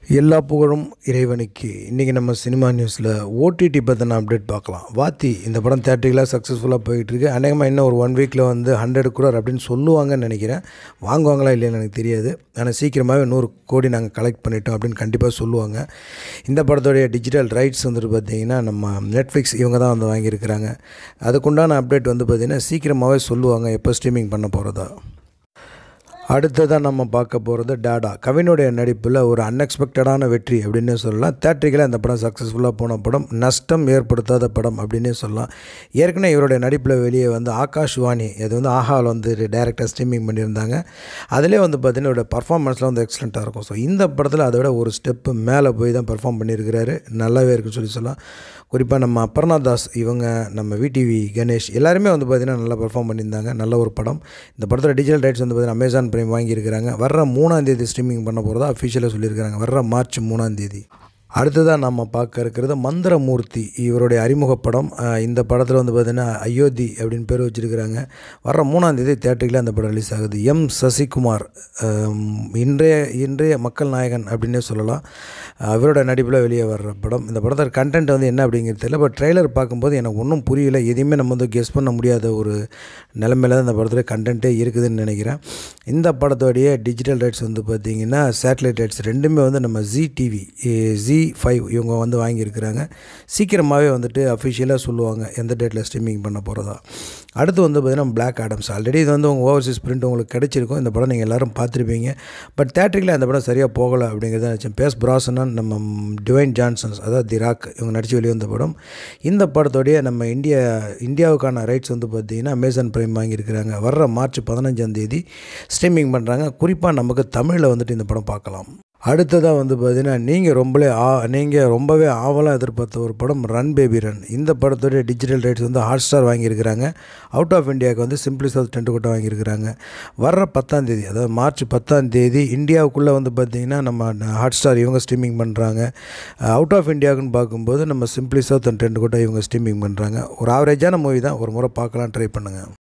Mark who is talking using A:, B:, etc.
A: எல்லா புகழும் இறைவனுக்கு இன்றைக்கி நம்ம சினிமா நியூஸில் ஓடிடி பற்றின அப்டேட் பார்க்கலாம் வாத்தி இந்த படம் தேட்டரிக்கலாக சக்ஸஸ்ஃபுல்லாக போயிட்டுருக்கு அநேகமாக இன்னும் ஒரு ஒன் வீக்கில் வந்து ஹண்ட்ரட் குரோர் அப்படின்னு சொல்லுவாங்கன்னு நினைக்கிறேன் வாங்குவாங்களா இல்லைன்னு எனக்கு தெரியாது ஆனால் சீக்கிரமாகவே நூறு கோடி நாங்கள் கலெக்ட் பண்ணிட்டோம் அப்படின்னு கண்டிப்பாக சொல்லுவாங்க இந்த படத்தோடைய டிஜிட்டல் ரைட்ஸ் வந்துட்டு பார்த்திங்கன்னா நம்ம நெட்ஃப்ளிக்ஸ் இவங்க தான் வந்து வாங்கியிருக்கிறாங்க அதுக்குண்டான அப்டேட் வந்து பார்த்திங்கன்னா சீக்கிரமாகவே சொல்லுவாங்க எப்போ ஸ்ட்ரீமிங் பண்ண போகிறதா அடுத்ததாக நம்ம பார்க்க போகிறது டாடா கவினுடைய நடிப்பில் ஒரு அன்எக்ஸ்பெக்டடான வெற்றி அப்படின்னே சொல்லலாம் தேட்டரிக்கலாக அந்த படம் சக்ஸஸ்ஃபுல்லாக போன படம் நஷ்டம் ஏற்படுத்தாத படம் அப்படின்னே சொல்லலாம் ஏற்கனவே இவருடைய நடிப்பில் வெளியே வந்து ஆகாஷ் வாணி இது வந்து ஆஹாவில் வந்து டேரக்டாக ஸ்ட்ரீமிங் பண்ணியிருந்தாங்க அதிலே வந்து பார்த்திங்கன்னா இவருடைய பர்ஃபார்மன்ஸ்லாம் வந்து எக்ஸலண்ட்டாக இருக்கும் ஸோ இந்த படத்தில் அதை விட ஒரு ஸ்டெப்பு மேலே போய் தான் பெர்ஃபார்ம் பண்ணியிருக்கிறாரு நல்லாவே இருக்குன்னு சொல்லி சொல்லலாம் குறிப்பாக நம்ம அபர்ணா தாஸ் இவங்க நம்ம விடிவி கணேஷ் எல்லாருமே வந்து பார்த்திங்கன்னா நல்லா பெர்ஃபார்ம் பண்ணியிருந்தாங்க நல்ல ஒரு படம் இந்த படத்தில் டிஜிட்டல் ரைட்ஸ் வந்து பார்த்திங்கன்னா அமேசான் பிரைம் வாங்கியிருக்கிறாங்க வர்ற மூணாம் தேதி ஸ்ட்ரீமிங் பண்ண போகிறதா அஃபிஷியலாக சொல்லியிருக்கிறாங்க வர்ற மார்ச் மூணாம் தேதி அடுத்ததாக நம்ம பார்க்க இருக்கிறது மந்திரமூர்த்தி இவருடைய அறிமுகப்படம் அஹ் இந்த படத்தில் வந்து பார்த்திங்கன்னா அயோத்தி அப்படின்னு பேர் வச்சுருக்கிறாங்க வர்ற மூணாம் தேதி தேட்டரில் அந்த படம் ரிலீஸ் ஆகுது எம் சசிகுமார் அஹ் இன்றைய இன்றைய மக்கள் நாயகன் அப்படின்னே சொல்லலாம் அவரோட நடிப்பில் வெளியே வர்ற படம் இந்த படத்தோட கண்டென்ட் வந்து என்ன அப்படிங்கிறது தெரியல பட் ட்ரெய்லர் பார்க்கும்போது எனக்கு ஒன்றும் புரியல எதையுமே நம்ம வந்து கெஸ் பண்ண முடியாத ஒரு நிலைமையில தான் இந்த படத்தில் கண்டென்ட்டே இருக்குதுன்னு நினைக்கிறேன் இந்த படத்தோடைய டிஜிட்டல் ரைட்ஸ் வந்து பார்த்திங்கன்னா சேட்டலைட் ரைட்ஸ் ரெண்டுமே வந்து நம்ம ஜி டிவி ஜி ஃபைவ் இவங்க வந்து வாங்கியிருக்கிறாங்க சீக்கிரமாகவே வந்துட்டு அஃபிஷியலாக சொல்லுவாங்க எந்த டேட்டில் ஸ்ட்ரீமிங் பண்ண போகிறதா அடுத்து வந்து பார்த்திங்கன்னா பிளாக் ஆடம்ஸ் ஆல்ரெடி இது வந்து உங்கள் ஓவர்சீஸ் பிரிண்ட் உங்களுக்கு கிடச்சிருக்கும் இந்த படம் நீங்கள் எல்லோரும் பார்த்துருப்பீங்க பட் தேட்டரில் அந்த படம் சரியாக போகலை அப்படிங்கிறத நினச்சேன் பேஸ் பிராசனன் நம்ம டிவைன் ஜான்சன்ஸ் அதாவது தி ராக் இவங்க நடித்து வெளியே வந்த படம் இந்த படத்தோடைய நம்ம இந்தியா இந்தியாவுக்கான ரைட்ஸ் வந்து பார்த்திங்கன்னா அமேசான் பிரைம் வாங்கியிருக்கிறாங்க வர்ற மார்ச் பதினஞ்சாம் தேதி ஸ்ட்ரீமிங் பண்ணுறாங்க குறிப்பாக நமக்கு தமிழில் வந்துட்டு இந்த படம் பார்க்கலாம் அடுத்ததாக வந்து பார்த்தீங்கன்னா நீங்கள் ரொம்பவே ஆ நீங்கள் ரொம்பவே ஆவலாக எதிர்பார்த்த ஒரு படம் ரன் பேபி ரன் இந்த படத்தோடைய டிஜிட்டல் ரைட்ஸ் வந்து ஹாட் ஸ்டார் வாங்கியிருக்கிறாங்க அவுட் ஆஃப் இந்தியாவுக்கு வந்து சிம்பிளி சவுத் டென்ட் கோட்டை வாங்கியிருக்கிறாங்க வர்ற பத்தாம் தேதி அதாவது மார்ச் பத்தாம் தேதி இந்தியாவுக்குள்ளே வந்து பார்த்திங்கன்னா நம்ம ஹாட் ஸ்டார் இவங்க ஸ்ட்ரீமிங் பண்ணுறாங்க அவுட் ஆஃப் இந்தியாவுக்குன்னு பார்க்கும்போது நம்ம சிம்பிளி சவுத் அண்ட் டென்ட் கோட்டை இவங்க ஸ்ட்ரீமிங் பண்ணுறாங்க ஒரு ஆவரேஜான மூவி தான் ஒரு முறை பார்க்கலாம் ட்ரை பண்ணுங்கள்